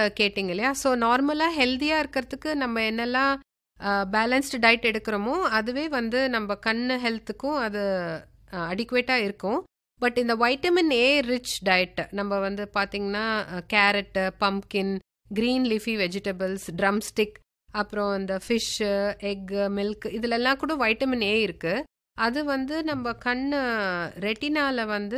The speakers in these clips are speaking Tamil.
கேட்டிங்க இல்லையா ஸோ நார்மலாக ஹெல்த்தியாக இருக்கிறதுக்கு நம்ம என்னெல்லாம் பேலன்ஸ்டு டயட் எடுக்கிறோமோ அதுவே வந்து நம்ம கண் ஹெல்த்துக்கும் அது அடிக்குவேட்டாக இருக்கும் பட் இந்த வைட்டமின் ஏ ரிச் டயட் நம்ம வந்து பார்த்திங்கன்னா carrot pumpkin green leafy vegetables drumstick அப்புறம் இந்த ஃபிஷ்ஷு எக்கு மில்க் இதிலெல்லாம் கூட வைட்டமின் ஏ இருக்குது அது வந்து நம்ம கண் ரெட்டினால வந்து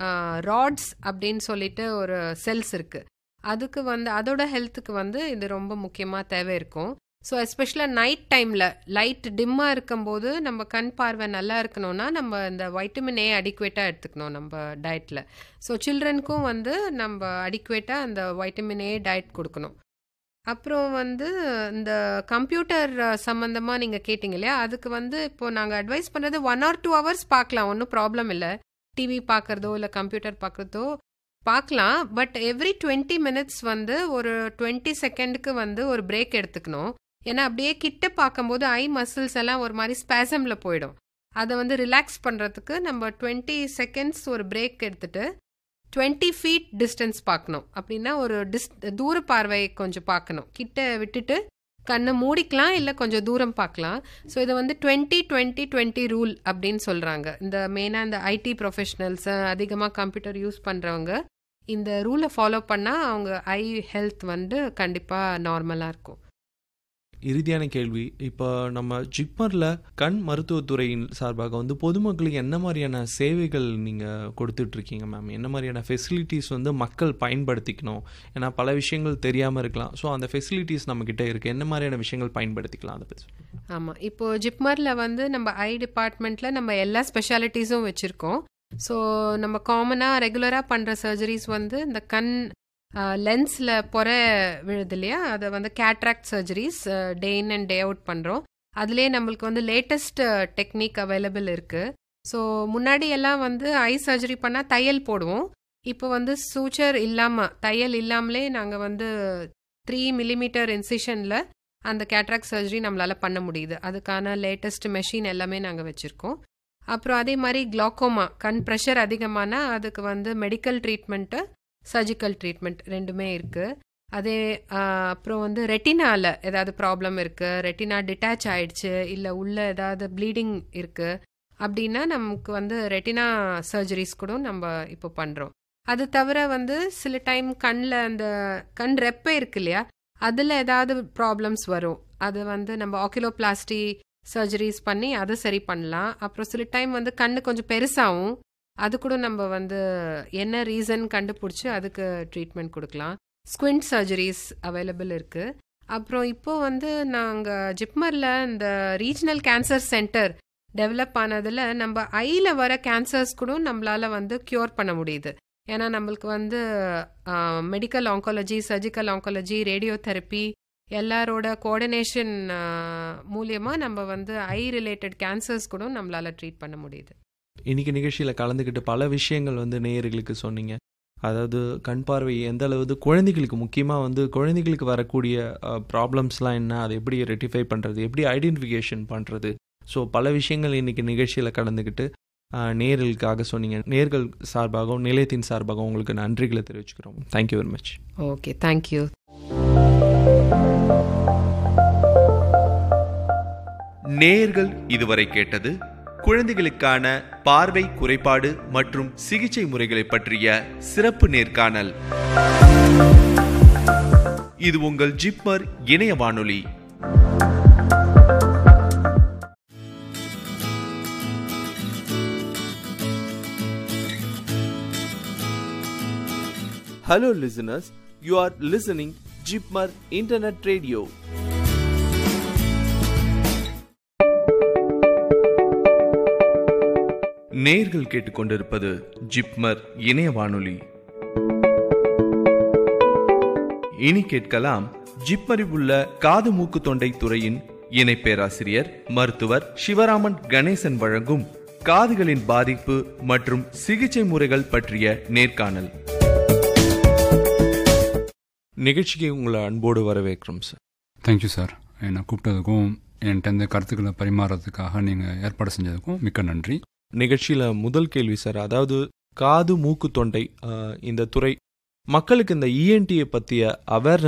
ராட்ஸ் அப்படின்னு சொல்லிட்டு ஒரு செல்ஸ் இருக்குது அதுக்கு வந்து அதோட ஹெல்த்துக்கு வந்து இது ரொம்ப முக்கியமாக தேவை இருக்கும் ஸோ எஸ்பெஷலாக நைட் டைமில் லைட் டிம்மாக இருக்கும்போது நம்ம கண் பார்வை நல்லா இருக்கணும்னா நம்ம இந்த வைட்டமின் ஏ அடிக்குவேட்டாக எடுத்துக்கணும் நம்ம டயட்டில் ஸோ சில்ட்ரனுக்கும் வந்து நம்ம அடிக்குவேட்டாக அந்த வைட்டமின் ஏ டயட் கொடுக்கணும் அப்புறம் வந்து இந்த கம்ப்யூட்டர் சம்மந்தமாக நீங்கள் கேட்டிங்க இல்லையா அதுக்கு வந்து இப்போது நாங்கள் அட்வைஸ் பண்ணுறது ஒன் ஆர் டூ ஹவர்ஸ் பார்க்கலாம் ஒன்றும் ப்ராப்ளம் இல்லை டிவி பார்க்குறதோ இல்லை கம்ப்யூட்டர் பார்க்குறதோ பார்க்கலாம் பட் எவ்ரி டுவெண்ட்டி மினிட்ஸ் வந்து ஒரு டுவெண்ட்டி செகண்டுக்கு வந்து ஒரு பிரேக் எடுத்துக்கணும் ஏன்னா அப்படியே கிட்ட பார்க்கும்போது ஐ மசில்ஸ் எல்லாம் ஒரு மாதிரி ஸ்பேசமில் போயிடும் அதை வந்து ரிலாக்ஸ் பண்ணுறதுக்கு நம்ம டுவெண்ட்டி செகண்ட்ஸ் ஒரு பிரேக் எடுத்துட்டு டுவெண்ட்டி ஃபீட் டிஸ்டன்ஸ் பார்க்கணும் அப்படின்னா ஒரு டிஸ் தூர பார்வை கொஞ்சம் பார்க்கணும் கிட்ட விட்டுட்டு கண்ணை மூடிக்கலாம் இல்லை கொஞ்சம் தூரம் பார்க்கலாம் ஸோ இதை வந்து டுவெண்ட்டி டுவெண்ட்டி டுவெண்ட்டி ரூல் அப்படின்னு சொல்கிறாங்க இந்த மெயினாக இந்த ஐடி ப்ரொஃபஷனல்ஸ் அதிகமாக கம்ப்யூட்டர் யூஸ் பண்ணுறவங்க இந்த ரூலை ஃபாலோ பண்ணால் அவங்க ஐ ஹெல்த் வந்து கண்டிப்பாக நார்மலாக இருக்கும் இறுதியான கேள்வி இப்போ நம்ம ஜிப்மரில் கண் மருத்துவத்துறையின் சார்பாக வந்து பொதுமக்களுக்கு என்ன மாதிரியான சேவைகள் நீங்கள் கொடுத்துட்ருக்கீங்க மேம் என்ன மாதிரியான ஃபெசிலிட்டிஸ் வந்து மக்கள் பயன்படுத்திக்கணும் ஏன்னா பல விஷயங்கள் தெரியாமல் இருக்கலாம் ஸோ அந்த ஃபெசிலிட்டிஸ் நம்மக்கிட்ட இருக்குது என்ன மாதிரியான விஷயங்கள் பயன்படுத்திக்கலாம் அதை பற்றி ஆமாம் இப்போது ஜிப்மரில் வந்து நம்ம ஐ டிபார்ட்மெண்ட்டில் நம்ம எல்லா ஸ்பெஷாலிட்டிஸும் வச்சுருக்கோம் ஸோ நம்ம காமனாக ரெகுலராக பண்ணுற சர்ஜரிஸ் வந்து இந்த கண் லென்ஸில் பொற விழுது இல்லையா அதை வந்து cataract surgeries day in and day out பண்ணுறோம் அதுலேயே நம்மளுக்கு வந்து லேட்டஸ்ட் டெக்னிக் அவைலபிள் இருக்குது ஸோ முன்னாடி எல்லாம் வந்து ஐ சர்ஜரி பண்ணால் தையல் போடுவோம் இப்போ வந்து சூச்சர் இல்லாமல் தையல் இல்லாமலே நாங்கள் வந்து த்ரீ மில்லிமீட்டர் இன்சிஷனில் அந்த கேட்ராக்ட் சர்ஜரி நம்மளால் பண்ண முடியுது அதுக்கான லேட்டஸ்ட் மெஷின் எல்லாமே நாங்கள் வச்சுருக்கோம் அப்புறம் அதே மாதிரி குளாக்கோமா கண் ப்ரெஷர் அதிகமானா அதுக்கு வந்து மெடிக்கல் ட்ரீட்மெண்ட்டு சர்ஜிக்கல் ட்ரீட்மெண்ட் ரெண்டுமே இருக்குது அதே அப்புறம் வந்து ரெட்டினாவில் ஏதாவது ப்ராப்ளம் இருக்குது ரெட்டினா டிட்டாச் ஆயிடுச்சு இல்லை உள்ள ஏதாவது ப்ளீடிங் இருக்குது அப்படின்னா நமக்கு வந்து ரெட்டினா சர்ஜரிஸ் கூட நம்ம இப்போ பண்ணுறோம் அது தவிர வந்து சில டைம் கண்ணில் அந்த கண் ரெப்பை இருக்கு இல்லையா அதில் ஏதாவது ப்ராப்ளம்ஸ் வரும் அது வந்து நம்ம ஆக்கிலோபிளாஸ்டி சர்ஜரிஸ் பண்ணி அதை சரி பண்ணலாம் அப்புறம் சில டைம் வந்து கண்ணு கொஞ்சம் பெருசாகும் அது கூட நம்ம வந்து என்ன ரீசன் கண்டுபிடிச்சி அதுக்கு ட்ரீட்மெண்ட் கொடுக்கலாம் ஸ்குவிண்ட் சர்ஜரிஸ் அவைலபிள் இருக்குது அப்புறம் இப்போ வந்து நாங்கள் ஜிப்மரில் இந்த ரீஜனல் கேன்சர் சென்டர் டெவலப் ஆனதில் நம்ம ஐயில் வர கேன்சர்ஸ் கூட நம்மளால் வந்து க்யூர் பண்ண முடியுது ஏன்னா நம்மளுக்கு வந்து medical oncology surgical oncology radiotherapy எல்லாரோட கோஆர்டினேஷன் மூலியமாக நம்ம வந்து ஐ ரிலேட்டட் கேன்சர்ஸ் கூட நம்மளால் ட்ரீட் பண்ண முடியுது இன்னைக்கு நிகழ்ச்சியில் கலந்துக்கிட்டு பல விஷயங்கள் வந்து நேயர்களுக்கு சொன்னீங்க அதாவது கண் பார்வை எந்த அளவு குழந்தைகளுக்கு முக்கியமாக வந்து குழந்தைகளுக்கு வரக்கூடிய ப்ராப்ளம்ஸ்லாம் என்ன அதை எப்படி ரெட்டிஃபை பண்ணுறது எப்படி ஐடென்டிஃபிகேஷன் பண்ணுறது ஸோ பல விஷயங்கள் இன்னைக்கு நிகழ்ச்சியில் கலந்துக்கிட்டு நேர்களுக்காக சொன்னீங்க நேர்கள் சார்பாகவும் நிலையத்தின் சார்பாகவும் உங்களுக்கு நன்றிகளை தெரிவிச்சுக்கிறோம் thank you very much okay thank you நேர்கள் இதுவரை கேட்டது குழந்தைகளுக்கான பார்வை குறைபாடு மற்றும் சிகிச்சை முறைகளை பற்றிய சிறப்பு நேர்காணல் இது உங்கள் ஜிப்மர் இணைய வானொலி Hello listeners, you are listening Jipmar Internet Radio. நேர்கள் கேட்டுக்கொண்டிருப்பது ஜிப்மர் இணைய வானொலி இனி கேட்கலாம் ஜிப்மரில் உள்ள காது மூக்கு தொண்டை துறையின் இணை பேராசிரியர் மருத்துவர் சிவராமன் கணேசன் வழங்கும் காதுகளின் பாதிப்பு மற்றும் சிகிச்சை முறைகள் பற்றிய நேர்காணல் நிகழ்ச்சிக்கு உங்களை அன்போடு வரவேற்கிறோம் சார் தேங்க்யூ சார் என்னை கூப்பிட்டதுக்கும் என்கிட்ட இந்த கருத்துக்களை பரிமாறதுக்காக நீங்கள் ஏற்பாடு செஞ்சதுக்கும் மிக்க நன்றி நிகழ்ச்சியில் முதல் கேள்வி சார் அதாவது காது மூக்கு தொண்டை இந்த துறை மக்களுக்கு இந்த இஎன்டியை பற்றிய அவேர்னஸ்